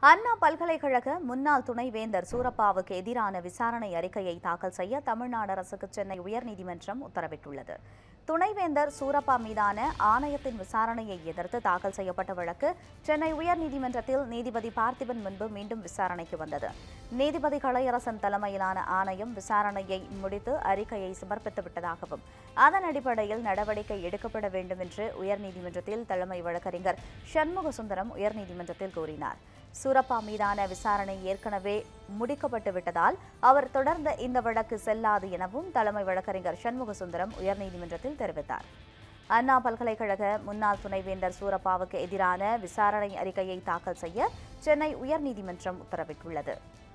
அண்ணா பல்கலைக்கழக முன்னாள் துணைவேந்தர் சூரப்பாவுக்கு எதிரான விசாரணை அறிக்கையை தாக்கல் செய்ய தமிழ்நாடு அரசுக்கு சென்னை உயர்நீதிமன்றம் உத்தரவிட்டுள்ளது துணைவேந்தர் சூரப்பா மீதான ஆணையத்தின் விசாரணையை எதிர்த்து தாக்கல் செய்யப்பட்ட வழக்கு சென்னை உயர்நீதிமன்றத்தில் நீதிபதி பார்த்திபன் முன்பு மீண்டும் விசாரணைக்கு வந்தது நீதிபதி கலையரசன் தலைமையிலான ஆணையம் விசாரணையை முடித்து அறிக்கையை சமர்ப்பித்து விட்டதாகவும் அதன் அடிப்படையில் நடவடிக்கை எடுக்கப்பட வேண்டும் என்று உயர்நீதிமன்றத்தில் தலைமை வழக்கறிஞர் சண்முக சுந்தரம் உயர்நீதிமன்றத்தில் கூறினார் சூரப்பா மீதான விசாரணை ஏற்கனவே முடிக்கப்பட்டு விட்டதால் அவர் தொடர்ந்த இந்த வழக்கு செல்லாது எனவும் தலைமை வழக்கறிஞர் சண்முக சுந்தரம் உயர்நீதிமன்றத்தில் தெரிவித்தார் அண்ணா பல்கலைக்கழக முன்னாள் துணைவேந்தர் சூரப்பாவுக்கு எதிரான விசாரணை அறிக்கையை தாக்கல் செய்ய சென்னை உயர்நீதிமன்றம் உத்தரவிட்டுள்ளது